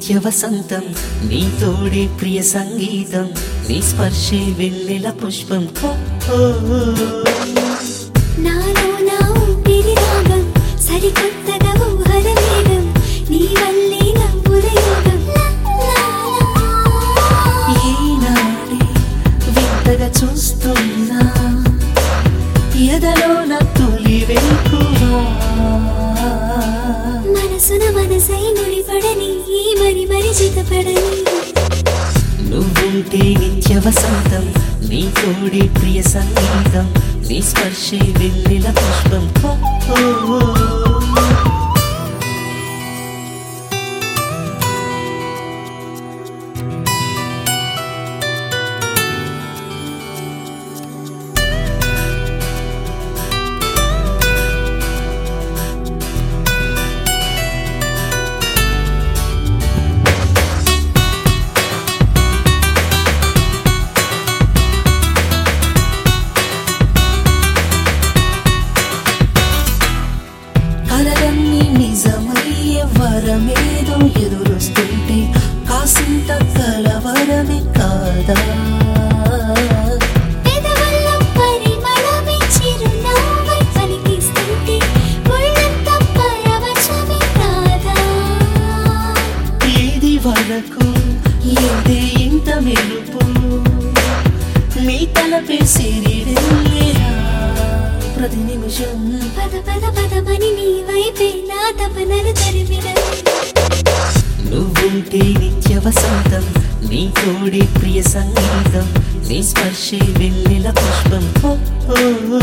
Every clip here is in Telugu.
నిత్య వసంతం నీ తోడే ప్రియ సంగీతం నీ స్పర్శే వెన్నెల పుష్పం ఓ, ఓ, ఓ. నాలో నా ఊపిరి రాగం సరికొత్తగా ఊహల వేగం నీ వల్లే నవ్వుల యోగం లా, లా, లా. ఈనాడే వింతగా చూస్తున్నా ఎదలో నా తొలి వెలుగువా మనసున మనసై ముడిపడని ఈ మరి మరి చితపడని నువ్వుంటే నిత్య వసంతం నీ తోడే ప్రియ సంగీతం నీ స్పర్శే వెన్నెల పుష్పం ఓ, ఓ, ఓ. కలలన్నీ నిజమయ్యే వరమేదో ఎదురొస్తుంటే కాసింత కలవరమే కాదా పెదవుల్లో పరిమళమే చిరునవ్వై పలికిస్తుంటే ఒళ్ళంతా పరవశమే కాదా ఏది వరకు ఏదే ఇంత మెరుపు నీ తలపే సిరిడెల్లేరా ప్రతి నిమిషం పద పద పదమని నీ వైపే నా తపనలు తరిమిన నువ్వుంటే నిత్య వసంతం నీ తోడే ప్రియ సంగీతం నీ స్పర్శే వెన్నెల పుష్పం ఓ, ఓ, ఓ.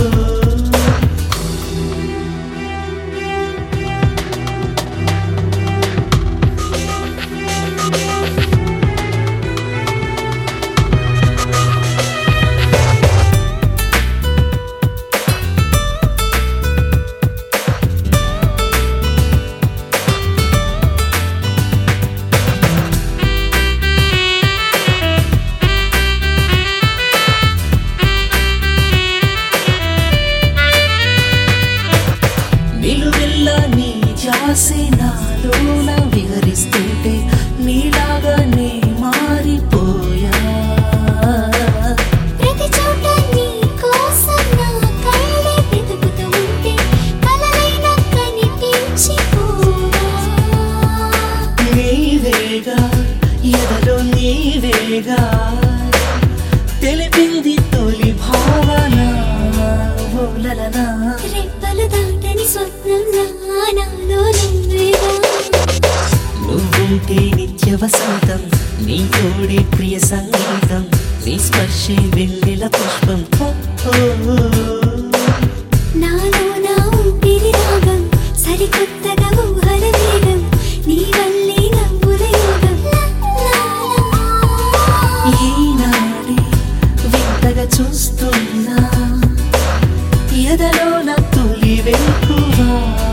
నిలువెల్లా నీ జాసే నాలోన విహరిస్తుంటే నీలాగా నే మారిపోయా ప్రతి చోట నీ కోసం నా కళ్ళే వెతుకుతూ ఉంటే కలలైనా కనిపించిపోవా నీవేగా ఎదలో నీవేగా తెలిపింది తొలి భావన ఓలలనా రెప్పలు దాటని స్వప్నం నా నాలో నువ్వేగా నువ్వుంటే నిత్య వసంతం నీ తోడే ప్రియ సంగీతం నీ స్పర్శే వెన్నెల పుష్పం ఓ, ఓ, ఓ. నాలో నా ఊపిరి రాగం సరికొత్తగా ఊహల వేగం నీ వల్లే నవ్వుల యోగం లా, లా, లా. ఈనాడే వింతగా చూస్తున్నా ఎదలో నా తొలి వెలుగువా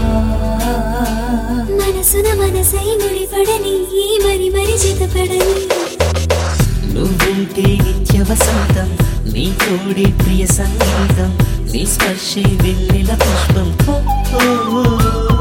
మనసున మనసై ముడిపడని ఈ మరి మరి చితపడని నువ్వుంటే నిత్య వసంతం నీ తోడే ప్రియ సంగీతం నీ స్పర్శే వెన్నెల పుష్పం ఓ, ఓ, ఓ.